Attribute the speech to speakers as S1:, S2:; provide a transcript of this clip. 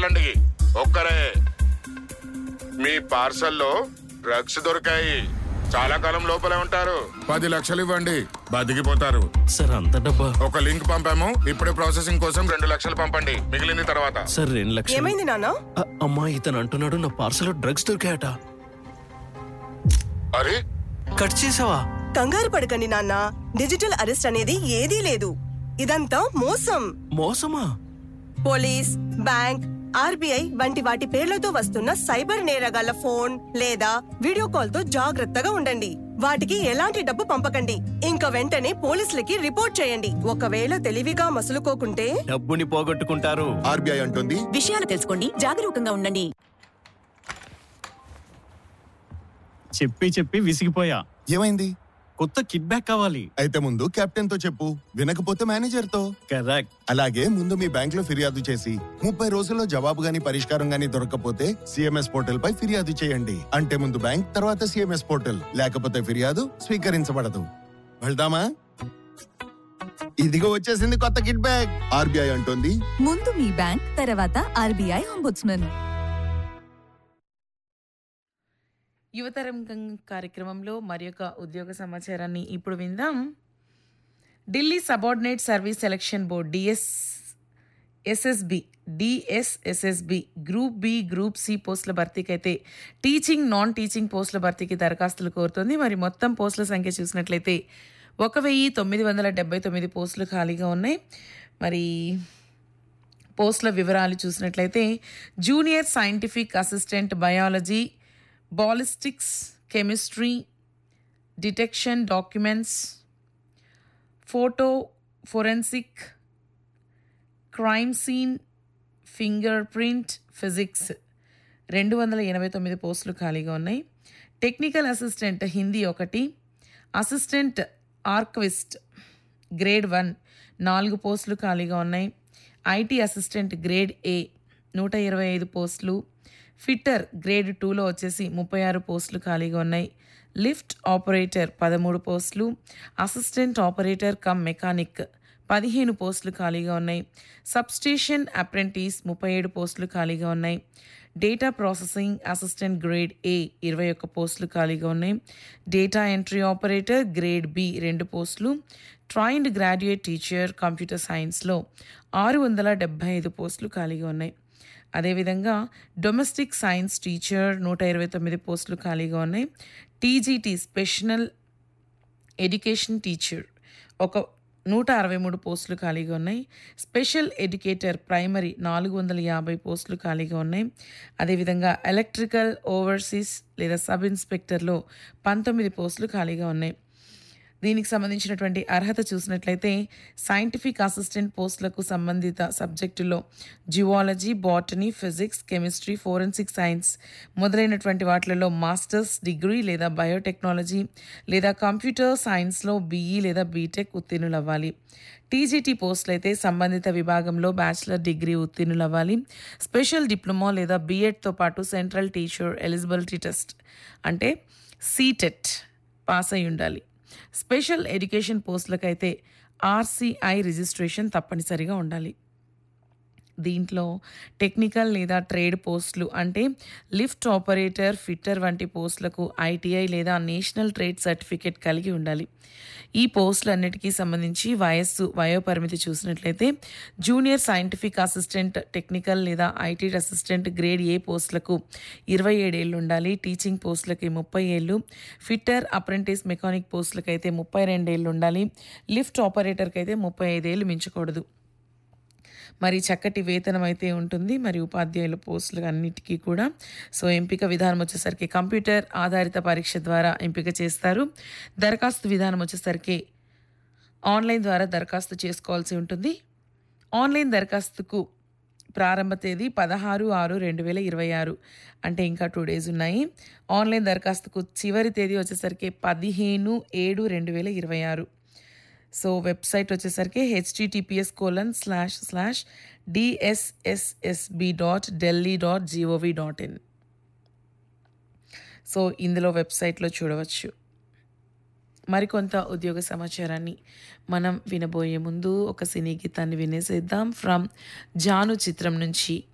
S1: వెళ్ళండి ఒక్కరే మీ పార్సల్లో డ్రగ్స్ దొరికాయి చాలా కాలం లోపలే ఉంటారు పది లక్షలు ఇవ్వండి బతికిపోతారు
S2: సార్ అంత డబ్బా
S1: ఒక లింక్ పంపాము ఇప్పుడే ప్రాసెసింగ్ కోసం రెండు లక్షలు పంపండి మిగిలింది తర్వాత
S2: సార్ రెండు లక్షలు
S3: ఏమైంది నాన్న
S2: అ- అమ్మా ఇతను అంటున్నాడు నా పార్సల్ డ్రగ్స్ దొరికాయట
S1: అరే
S2: కట్ చేసావా
S3: కంగారు పడకండి నాన్న డిజిటల్ అరెస్ట్ అనేది ఏదీ లేదు ఇదంతా మోసం
S2: మోసమా
S3: పోలీస్ బ్యాంక్ ఆర్బీఐ వంటి వాటి పేర్లతో వస్తున్న సైబర్ నేరగాళ్ల ఫోన్ లేదా వీడియో కాల్ తో జాగ్రత్తగా ఉండండి వాటికి ఎలాంటి డబ్బు పంపకండి ఇంకా వెంటనే పోలీసులకి రిపోర్ట్ చేయండి ఒకవేళ తెలివిగా మసులుకోకుంటే
S2: డబ్బుని పోగొట్టుకుంటారు
S4: ఆర్బీఐ అంటుంది
S5: విషయాలు తెలుసుకోండి జాగరూకంగా ఉండండి
S6: చెప్పి చెప్పి విసిగిపోయా
S4: ఏమైంది
S6: కొత్త కిట్ బ్యాక్ కావాలి
S4: అయితే ముందు కెప్టెన్ తో చెప్పు వినకపోతే మేనేజర్ తో
S6: కరెక్ట్
S4: అలాగే ముందు మీ బ్యాంక్ లో ఫిర్యాదు చేసి ముప్పై రోజుల్లో జవాబు గాని పరిష్కారం గాని దొరకకపోతే సిఎంఎస్ పోర్టల్ పై ఫిర్యాదు చేయండి అంటే ముందు బ్యాంక్ తర్వాత సిఎంఎస్ పోర్టల్ లేకపోతే ఫిర్యాదు స్వీకరించబడదు వెళ్దామా ఇదిగో వచ్చేసింది కొత్త కిట్ బ్యాగ్ ఆర్బీఐ అంటుంది
S7: ముందు మీ బ్యాంక్ తర్వాత ఆర్బీఐ అంబుడ్స్మన్
S8: యువతరం గం- కార్యక్రమంలో మరి ఒక ఉద్యోగ సమాచారాన్ని ఇప్పుడు విందాం Delhi subordinate service selection board DS SSB DSSSB group B group C పోస్టుల భర్తీకి అయితే టీచింగ్ నాన్ టీచింగ్ పోస్టుల భర్తీకి దరఖాస్తులు కోరుతుంది మరి మొత్తం పోస్టుల సంఖ్య చూసినట్లయితే ఒక వెయ్యి తొమ్మిది వందల డెబ్బై తొమ్మిది పోస్టులు ఖాళీగా ఉన్నాయి మరి పోస్టుల వివరాలు చూసినట్లయితే junior scientific assistant biology ballistics chemistry detection documents photo forensic crime scene fingerprint physics రెండు వందల ఎనభై తొమ్మిది పోస్టులు ఖాళీగా ఉన్నాయి టెక్నికల్ అసిస్టెంట్ హిందీ ఒకటి అసిస్టెంట్ ఆర్క్విస్ట్ గ్రేడ్ వన్ నాలుగు పోస్టులు ఖాళీగా ఉన్నాయి ఐటీ అసిస్టెంట్ గ్రేడ్ ఏ నూట ఇరవై ఐదు పోస్టులు ఫిట్టర్ గ్రేడ్ టూలో వచ్చేసి ముప్పై ఆరు పోస్టులు ఖాళీగా ఉన్నాయి లిఫ్ట్ ఆపరేటర్ పదమూడు పోస్టులు అసిస్టెంట్ ఆపరేటర్ కమ్ మెకానిక్ పదిహేను పోస్టులు ఖాళీగా ఉన్నాయి సబ్స్టేషన్ అప్రెంటిస్ ముప్పై ఏడు పోస్టులు ఖాళీగా ఉన్నాయి data processing assistant grade A ఇరవై ఒక్క పోస్టులు ఖాళీగా ఉన్నాయి data entry operator grade B రెండు పోస్టులు ట్రైన్డ్ గ్రాడ్యుయేట్ టీచర్ కంప్యూటర్ సైన్స్లో ఆరు వందల డెబ్బై ఐదు పోస్టులు ఖాళీగా ఉన్నాయి అదేవిధంగా డొమెస్టిక్ సైన్స్ టీచర్ నూట ఇరవై తొమ్మిది పోస్టులు ఖాళీగా ఉన్నాయి టీజీటీ స్పెషల్ ఎడ్యుకేషన్ టీచర్ ఒక నూట అరవై మూడు పోస్టులు ఖాళీగా ఉన్నాయి స్పెషల్ ఎడ్యుకేటర్ ప్రైమరీ నాలుగు వందల యాభై పోస్టులు ఖాళీగా ఉన్నాయి అదేవిధంగా ఎలక్ట్రికల్ ఓవర్సీస్ లేదా సబ్ ఇన్స్పెక్టర్లో పంతొమ్మిది పోస్టులు ఖాళీగా ఉన్నాయి దీనికి సంబంధించినటువంటి అర్హత చూసినట్లయితే సైంటిఫిక్ అసిస్టెంట్ పోస్టులకు సంబంధిత సబ్జెక్టులో geology botany physics chemistry forensic science మొదలైనటువంటి వాటిలలో మాస్టర్స్ డిగ్రీ లేదా బయోటెక్నాలజీ లేదా కంప్యూటర్ సైన్స్లో బీఈ లేదా బీటెక్ ఉత్తీర్ణులు అవ్వాలి టీజీటీ పోస్టులు అయితే సంబంధిత విభాగంలో బ్యాచిలర్ డిగ్రీ ఉత్తీర్ణులు అవ్వాలి స్పెషల్ డిప్లొమా లేదా బీఎడ్తో పాటు సెంట్రల్ టీచర్ ఎలిజిబిలిటీ టెస్ట్ అంటే సీటెట్ పాస్ అయి ఉండాలి స్పెషల్ ఎడ్యుకేషన్ పోస్టులకైతే ఆర్సీఐ రిజిస్ట్రేషన్ తప్పనిసరిగా ఉండాలి దీంట్లో టెక్నికల్ లేదా ట్రేడ్ పోస్టులు అంటే లిఫ్ట్ ఆపరేటర్ ఫిట్టర్ వంటి పోస్టులకు ఐటీఐ లేదా నేషనల్ ట్రేడ్ సర్టిఫికేట్ కలిగి ఉండాలి ఈ పోస్టులన్నిటికీ సంబంధించి వయస్సు వయోపరిమితి చూసినట్లయితే జూనియర్ సైంటిఫిక్ అసిస్టెంట్ టెక్నికల్ లేదా ఐటీ అసిస్టెంట్ గ్రేడ్ ఏ పోస్టులకు ఇరవై ఏడేళ్ళు ఉండాలి టీచింగ్ పోస్టులకి ముప్పై ఏళ్ళు ఫిట్టర్ అప్రెంటిస్ మెకానిక్ పోస్టులకి అయితే ముప్పై రెండేళ్ళు ఉండాలి లిఫ్ట్ ఆపరేటర్కి అయితే ముప్పై ఐదేళ్ళు మించకూడదు మరి చక్కటి వేతనం అయితే ఉంటుంది మరి ఉపాధ్యాయుల పోస్టులు అన్నిటికీ కూడా సో ఎంపిక విధానం వచ్చేసరికి కంప్యూటర్ ఆధారిత పరీక్ష ద్వారా ఎంపిక చేస్తారు దరఖాస్తు విధానం వచ్చేసరికి ఆన్లైన్ ద్వారా దరఖాస్తు చేసుకోవాల్సి ఉంటుంది ఆన్లైన్ దరఖాస్తుకు ప్రారంభ తేదీ పదహారు ఆరు రెండు వేల ఇరవై ఆరు అంటే ఇంకా టూ డేస్ ఉన్నాయి ఆన్లైన్ దరఖాస్తుకు చివరి తేదీ వచ్చేసరికి పదిహేను ఏడు రెండు వేల ఇరవై ఆరు సో వెబ్సైట్ వచ్చేసరికి HTTPS colon slash slash DSSSB dot Delhi dot GOV dot in so ఇందులో వెబ్సైట్లో చూడవచ్చు మరికొంత ఉద్యోగ సమాచారాన్ని మనం వినబోయే ముందు ఒక సినీ గీతాన్ని వినేసేద్దాం ఫ్రమ్ జాను చిత్రం నుంచి